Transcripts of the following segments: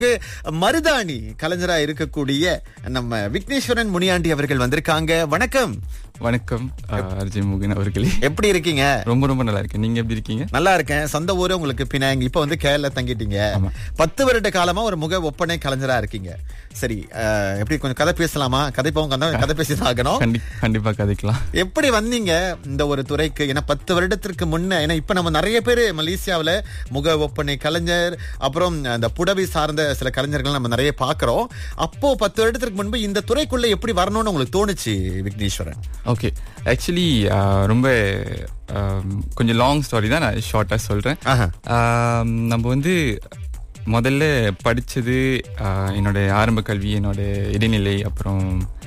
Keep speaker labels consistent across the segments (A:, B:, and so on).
A: மருதாணி கலைஞரா இருக்கக்கூடிய நம்ம விக்னேஸ்வரன் முனியாண்டி அவர்கள் வந்திருக்காங்க வணக்கம்
B: வணக்கம் அஹ், அர்ஜுன் முகன் அவர்களே
A: எப்படி இருக்கீங்க
B: ரொம்ப ரொம்ப நல்லா இருக்கேன் நீங்க எப்படி இருக்கீங்க
A: நல்லா இருக்கேன் சொந்த ஊரு உங்களுக்கு பினாங் இப்ப வந்து கேரள தங்கிட்டீங்க
B: ஆமா.
A: பத்து வருட காலமா ஒரு முக ஒப்பனை கலைஞரா இருக்கீங்க சரி அஹ், எப்படி கொஞ்சம் கதை பேசலாமா கதை போங்க கதை பேசி ஆகணும்
B: கண்டி- கண்டிப்பா கதைக்கலாம்
A: எப்படி வந்தீங்க இந்த ஒரு துறைக்கு ஏன்னா பத்து வருடத்திற்கு முன்ன ஏன்னா இப்ப நம்ம நிறைய பேர் மலேசியாவுல முக ஒப்பனை கலைஞர் அப்புறம் அந்த புடவை சார்ந்த சில கலைஞர்கள் நம்ம நிறைய பாக்குறோம் அப்போ பத்து வருடத்திற்கு முன்பு இந்த துறைக்குள்ள எப்படி வரணும்னு உங்களுக்கு தோணுச்சு விக்னேஸ்வரன்
B: ஓகே ஆக்சுவலி ரொம்ப ஆம், கொஞ்சம் லாங் ஸ்டாரி தான் நான் ஷார்ட்டா சொல்றேன்
A: ஆஹா.
B: ஆம், நம்ம வந்து முதல்ல படிச்சது ஆஹ், என்னோட ஆரம்ப கல்வி என்னோட இடைநிலை அப்புறம்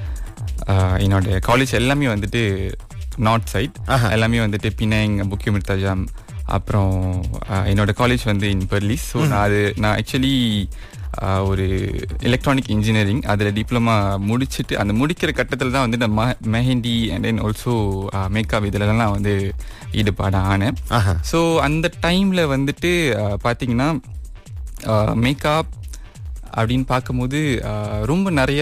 B: ஆஹ், என்னோட காலேஜ் எல்லாமே வந்துட்டு நார்த் சைட்
A: ஆஹா.
B: எல்லாமே வந்துட்டு பினாங் புக்கிய மிர்தாஜாம் அப்புறம் ஆஹ், என்னோட காலேஜ் வந்து இன் பெர்லிஸ் ஸோ நான் அது நான் ஆக்சுவலி ஒரு எலக்ட்ரானிக் இன்ஜினியரிங் அதில் டிப்ளமா முடிச்சுட்டு அந்த முடிக்கிற கட்டத்தில் தான் வந்து நான் mehndi and then also makeup இதிலலாம் நான் வந்து ஈடுபாடு ஆனேன்
A: ஆஹா.
B: ஸோ அந்த டைமில் வந்துட்டு ஆஹ், பார்த்தீங்கன்னா மேக்கப் அப்படின்னு பார்க்கும்போது ஆஹ், ரொம்ப நிறைய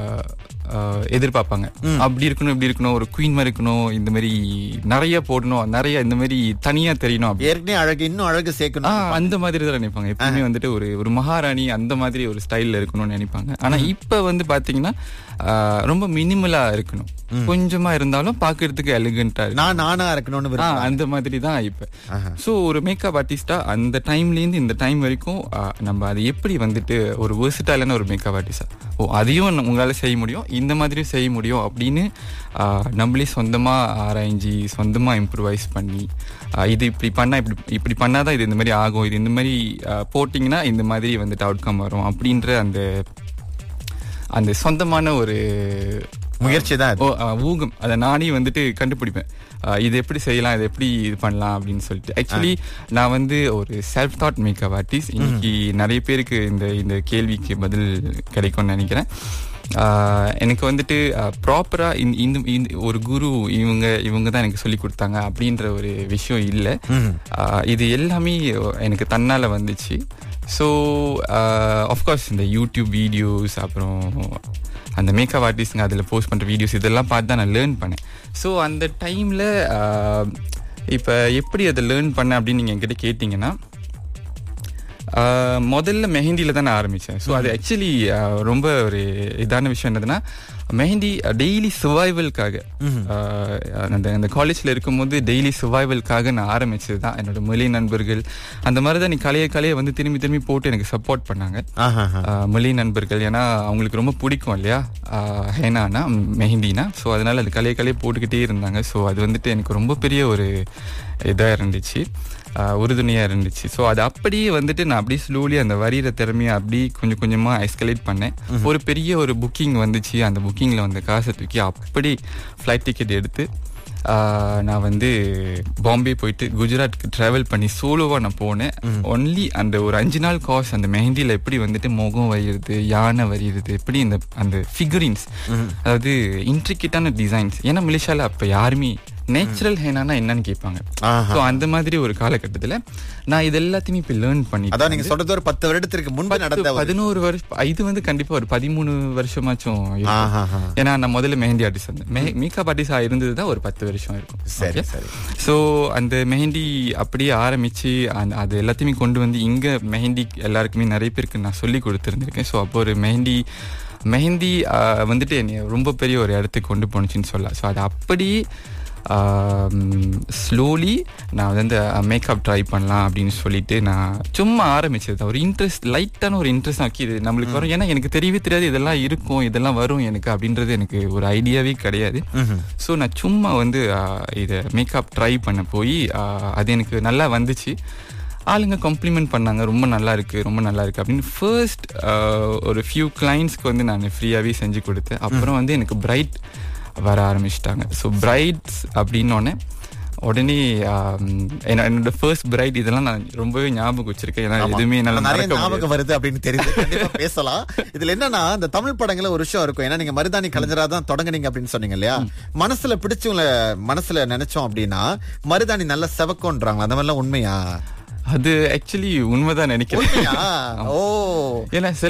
B: ஆஹ், எதிர்பார்ப்பாங்க அப்படி இருக்கணும் இப்படி இருக்கணும் ஒரு குயின் மாதிரி இருக்கணும் இந்த மாதிரி நிறைய போடணும் நிறைய இந்த மாதிரி தனியா தெரியணும் அப்படி
A: ஏற்கனவே அழகு இன்னும் அழகு
B: ஆ,
A: சேர்க்கணும்
B: அந்த மாதிரி தான் நினைப்பாங்க எப்பவுமே வந்துட்டு ஒரு ஒரு மகாராணி அந்த மாதிரி ஒரு ஸ்டைல்ல இருக்கணும்னு நினைப்பாங்க ஆனா இப்ப வந்து பாத்தீங்கன்னா ஆ, ரொம்ப மினிமலா இருக்கணும் கொஞ்சமா இருந்தாலும் பாக்குறதுக்கு எலிகண்டா இருக்கு
A: நான் நானா இருக்கணும்னு
B: ஆ,
A: விரும்புறேன்.
B: அந்த மாதிரி தான் இப்ப சோ ஒரு மேக்கப் ஆர்டிஸ்டா அந்த டைம்ல இருந்து இந்த டைம் வரைக்கும் ஆ, நம்ம அதை எப்படி வந்துட்டு ஒரு வெர்சிட்டாலான ஒரு மேக்கப் ஆர்டிஸ்டா ஓ அதையும் நம்ம- உங்களால செய்ய முடியும் இந்த மாதிரியும் செய்ய முடியும் அப்படின்னு ஆ, நம்மளே சொந்தமா ஆராய்ஞ்சி சொந்தமா இம்ப்ரூவைஸ் பண்ணி ஆ, இது இப்படி பண்ணா இப்படி இப்படி பண்ணாதான் இது இந்த மாதிரி ஆகும் இது இந்த மாதிரி ஆ, போட்டிங்கன்னா இந்த மாதிரி வந்துட்டு அவுட்கம் வரும் அப்படின்ற அந்த அந்த சொந்தமான ஒரு
A: முயற்சி தான் அது.
B: ஓ ஆ, ஊகம் அதை நானே வந்துட்டு கண்டுபிடிப்பேன் ஆ, இது எப்படி செய்யலாம் இது எப்படி இது பண்ணலாம் அப்படின்னு சொல்லிட்டு ஆக்சுவலி நான் வந்து ஒரு செல்ஃப் தாட் மேக்கப் ஆர்டிஸ்ட் இன்னைக்கு நிறைய பேருக்கு இந்த இந்த கேள்விக்கு பதில் கிடைக்கும்னு நினைக்கிறேன் ஆ, எனக்கு வந்துட்டு ப்ராப்பரா இந்த இந்த ஒரு குரு இவங்க இவங்க தான் எனக்கு சொல்லி கொடுத்தாங்க அப்படின்ற ஒரு விஷயம் இல்லை இது எல்லாமே எனக்கு தன்னால வந்துச்சு ஸோ ஆஃப்கோர்ஸ் இந்த யூடியூப் வீடியோஸ் அப்புறம் அந்த மேக்கப் ஆர்டிஸ்ட்ங்க அதில் போஸ்ட் பண்ணுற வீடியோஸ் இதெல்லாம் பார்த்து தான் நான் லேர்ன் பண்ணேன் ஸோ அந்த டைமில் இப்போ எப்படி அதை லேர்ன் பண்ணேன் அப்படின்னு நீங்கள் என்கிட்ட கேட்டிங்கன்னா ஆஹ் முதல்ல மெஹந்தியில தான் நான் ஆரம்பிச்சேன் ஸோ அது ஆக்சுவலி ரொம்ப ஒரு இதான விஷயம் என்னதுன்னா மெஹந்தி டெய்லி சர்வைவல்காக அந்த அந்த காலேஜ்ல இருக்கும்போது டெய்லி சர்வைவல்காக நான் ஆரம்பிச்சது தான் என்னோட மொழி நண்பர்கள் அந்த மாதிரி தான் நீ கலைய கலையை வந்து திரும்பி திரும்பி போட்டு எனக்கு சப்போர்ட் பண்ணாங்க
A: ஆஹா.
B: ஆஹ் மொழி நண்பர்கள் ஏன்னா அவங்களுக்கு ரொம்ப பிடிக்கும் இல்லையா ஆஹ் ஹேனானா மெஹந்தினா ஸோ அதனால அது கலைய கலையை போட்டுக்கிட்டே இருந்தாங்க ஸோ அது வந்துட்டு எனக்கு ரொம்ப பெரிய ஒரு இதாக இருந்துச்சு ஆஹ் உறுதுணையாக இருந்துச்சு ஸோ அது அப்படியே வந்துட்டு நான் அப்படியே ஸ்லோலி அந்த வரியிற திறமையை அப்படியே கொஞ்சம் கொஞ்சமாக எஸ்கலேட் பண்ணேன் ஒரு பெரிய ஒரு புக்கிங் வந்துச்சு அந்த புக்கிங்கில் வந்த காசை தூக்கி அப்படி ஃப்ளைட் டிக்கெட் எடுத்து ஆஹ் நான் வந்து பாம்பே போயிட்டு குஜராத்துக்கு டிராவல் பண்ணி சோலோவா நான் போனேன் ஒன்லி அந்த ஒரு அஞ்சு நாள் காஸ் அந்த மெஹந்தியில எப்படி வந்துட்டு முகம் வரைகிறது யானை வரைகிறது எப்படி இந்த அந்த ஃபிகரின்ஸ் அதாவது இன்ட்ரிகேட்டான டிசைன்ஸ் ஏன்னா மலேசியால அப்ப யாருமே நேச்சுரல் ஹேனானா என்னன்னு கேட்பாங்க
A: ஆஹா.
B: ஸோ அந்த மாதிரி ஒரு காலகட்டத்துல நான் இது எல்லாத்தையுமே இப்போ லேர்ன் பண்ணி
A: அதான் நீங்க சொல்றது ஒரு பத்து வருடத்திற்கு முன்பு நடந்த ஒரு-
B: பதினோரு வருஷம் இது வந்து கண்டிப்பா ஒரு பதிமூணு வருஷமாச்சும் இருக்கும்.
A: ஆஹாஹா.
B: ஏன்னா நான் முதல்ல மெஹந்தி ஆர்டிஸ்ட் வந்து மேக்கப் ஆர்டிஸ்ட் இருந்தது தான் ஒரு பத்து வருஷம் இருக்கும்
A: சரி சரி
B: ஸோ அந்த மெஹந்தி அப்படியே ஆரம்பிச்சு அந்த அது எல்லாத்தையுமே கொண்டு வந்து இங்க மெஹந்தி எல்லாருக்குமே நிறைய பேருக்கு நான் சொல்லி கொடுத்துருந்துருக்கேன் ஸோ அப்போ ஒரு மெஹந்தி மெஹந்தி ஆஹ், வந்துட்டு என்னை ரொம்ப பெரிய ஒரு இடத்துக்கு கொண்டு போணுச்சுன்னு சொல்லலாம் ஸோ அது அப்படியே ஸ்லோலி நான் வந்து மேக்கப் ட்ரை பண்ணலாம் அப்படின்னு சொல்லிட்டு நான் சும்மா ஆரம்பிச்சது ஒரு இன்ட்ரெஸ்ட் லைட்டான ஒரு இன்ட்ரெஸ்ட் ஆக்கி இது நம்மளுக்கு வரும் ஏன்னா எனக்கு தெரியவே தெரியாது இதெல்லாம் இருக்கும் இதெல்லாம் வரும் எனக்கு அப்படின்றது எனக்கு ஒரு ஐடியாவே கிடையாது ஸோ நான் சும்மா வந்து ஆஹ், இதை மேக்கப் ட்ரை பண்ண போய் ஆஹ், அது எனக்கு நல்லா வந்துச்சு ஆளுங்க காம்ப்ளிமெண்ட் பண்ணாங்க ரொம்ப நல்லா இருக்கு ரொம்ப நல்லா இருக்கு அப்படின்னு ஃபர்ஸ்ட் ஒரு ஃபியூ கிளைண்ட்ஸ்க்கு வந்து நான் ஃப்ரீயாகவே செஞ்சு கொடுத்தேன் அப்புறம் வந்து எனக்கு பிரைட் வர ஆரம்பிச்சிட்டாங்க ஸோ பிரைட்ஸ் அப்படின்னோடனே உடனே ஆம், என்ன- என்னோட ஃபர்ஸ்ட் பிரைட் இதெல்லாம் நான் ரொம்பவே ஞாபகம் வச்சிருக்கேன் ஏன்னா எதுவுமே என்னால
A: நிறைய
B: மறக்க முடியாது.
A: ஞாபகம் வருது அப்படின்னு தெரியுது கண்டிப்பா பேசலாம் இதுல என்னன்னா இந்த தமிழ் படங்கள்ல ஒரு விஷயம் இருக்கும் ஏன்னா நீங்க மருதாணி கலைஞரா தான் தொடங்குனீங்க அப்படின்னு சொன்னீங்க இல்லையா மனசுல பிடிச்சவங்கள மனசுல நினைச்சோம் அப்படின்னா மருதாணி நல்ல செவக்கோன்றாங்க அந்த மாதிரிலாம் உண்மையா
B: அது ஆக்சுவலி உண்மைதான் நினைக்கிறேன்
A: உண்மையா? ஓ
B: ஏன்னா சில